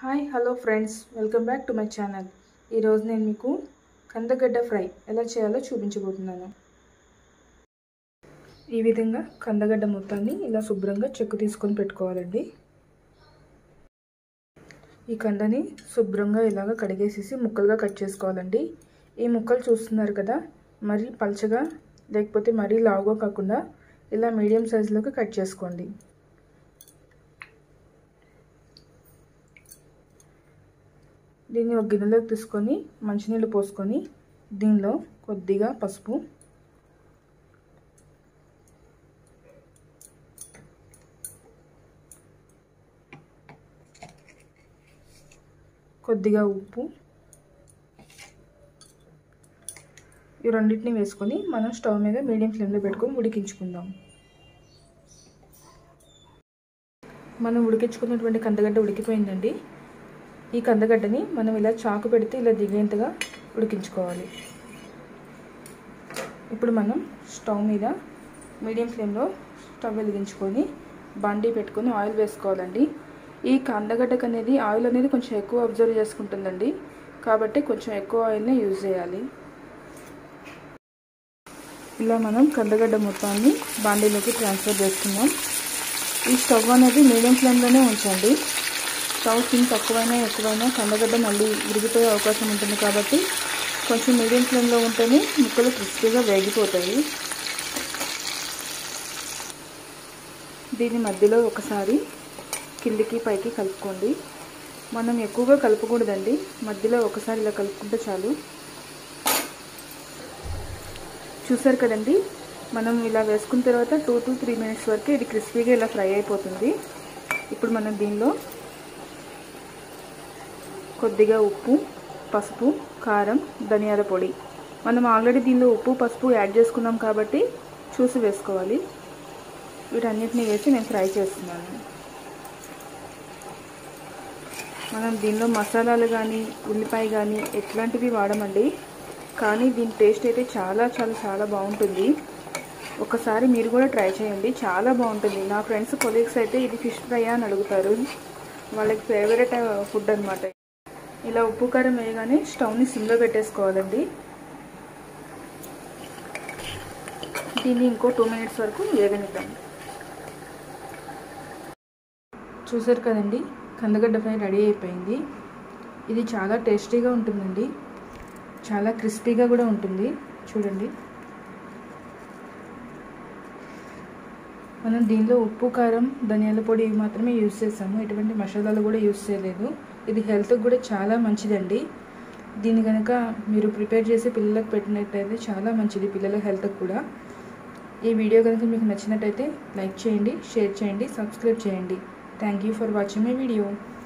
hi hello friends welcome back to my channel ఈరోజు నేను మీకు కందగడ్డ ఫ్రై ఎలా చేయాలో చూపించబోతున్నాను ఈ విధంగా కందగడ్డ మొత్తాన్ని ఇలా శుభ్రంగా చెక్కు తీసుకొని పెట్టుకోవాలండి ఈ కందని శుభ్రంగా ఇలాగ కడిగేసేసి ముక్కలుగా కట్ చేసుకోవాలండి ఈ ముక్కలు చూస్తున్నారు కదా మరీ పల్చగా లేకపోతే మరీ లావుగా కాకుండా ఇలా మీడియం సైజులోకి కట్ చేసుకోండి దీన్ని ఒక గిన్నెలోకి తీసుకొని మంచినీళ్ళు పోసుకొని దీనిలో కొద్దిగా పసుపు కొద్దిగా ఉప్పు ఈ రెండింటిని వేసుకొని మనం స్టవ్ మీద మీడియం ఫ్లేమ్లో పెట్టుకొని ఉడికించుకుందాం మనం ఉడికించుకున్నటువంటి కందగడ్డ ఉడికిపోయిందండి ఈ కందగడ్డని మనం ఇలా చాకు పెడితే ఇలా దిగేంతగా ఉడికించుకోవాలి ఇప్పుడు మనం స్టవ్ మీద మీడియం ఫ్లేమ్లో స్టవ్ వెలిగించుకొని బండి పెట్టుకొని ఆయిల్ వేసుకోవాలండి ఈ కందగడ్డకు అనేది ఆయిల్ అనేది కొంచెం ఎక్కువ అబ్జర్వ్ చేసుకుంటుందండి కాబట్టి కొంచెం ఎక్కువ ఆయిల్ని యూజ్ చేయాలి ఇలా మనం కందగడ్డ మొత్తాన్ని బాండీలోకి ట్రాన్స్ఫర్ చేసుకుందాం ఈ స్టవ్ అనేది మీడియం ఫ్లేమ్లోనే ఉంచండి స్టవ్ సిమ్ తక్కువైనా ఎక్కువైనా కందగడ్డ మళ్ళీ విరిగిపోయే అవకాశం ఉంటుంది కాబట్టి కొంచెం మీడియం ఫ్లేమ్లో ఉంటేనే ముక్కలు క్రిస్పీగా వేగిపోతాయి దీని మధ్యలో ఒకసారి కిందికి పైకి కలుపుకోండి మనం ఎక్కువగా కలుపుకూడదండి మధ్యలో ఒకసారి ఇలా కలుపుకుంటే చాలు చూసారు కదండి మనం ఇలా వేసుకున్న తర్వాత టూ టు త్రీ మినిట్స్ వరకు ఇది క్రిస్పీగా ఇలా ఫ్రై అయిపోతుంది ఇప్పుడు మనం దీనిలో కొద్దిగా ఉప్పు పసుపు కారం ధనియాల పొడి మనం ఆల్రెడీ దీనిలో ఉప్పు పసుపు యాడ్ చేసుకున్నాం కాబట్టి చూసి వేసుకోవాలి వీటన్నిటిని వేసి నేను ఫ్రై చేస్తున్నాను మనం దీనిలో మసాలాలు కానీ ఉల్లిపాయ కానీ ఎట్లాంటివి వాడమండి కానీ దీని టేస్ట్ అయితే చాలా చాలా చాలా బాగుంటుంది ఒకసారి మీరు కూడా ట్రై చేయండి చాలా బాగుంటుంది నా ఫ్రెండ్స్ కొలీగ్స్ అయితే ఇది ఫిష్ ఫ్రై అని అడుగుతారు వాళ్ళకి ఫేవరెట్ ఫుడ్ అనమాట ఇలా ఉప్పు కారం వేయగానే స్టవ్ని సిమ్లో పెట్టేసుకోవాలండి దీన్ని ఇంకో టూ మినిట్స్ వరకు వేగనిద్దాం చూసారు కదండి కందగడ్డ ఫ్రై రెడీ అయిపోయింది ఇది చాలా టేస్టీగా ఉంటుందండి చాలా క్రిస్పీగా కూడా ఉంటుంది చూడండి మనం దీనిలో ఉప్పు కారం ధనియాల పొడి మాత్రమే యూస్ చేసాము ఎటువంటి మసాలాలు కూడా యూస్ చేయలేదు ఇది హెల్త్కి కూడా చాలా మంచిదండి దీన్ని కనుక మీరు ప్రిపేర్ చేసి పిల్లలకు పెట్టినట్టయితే చాలా మంచిది పిల్లల హెల్త్కి కూడా ఈ వీడియో కనుక మీకు నచ్చినట్టయితే లైక్ చేయండి షేర్ చేయండి సబ్స్క్రైబ్ చేయండి thank you for watching my video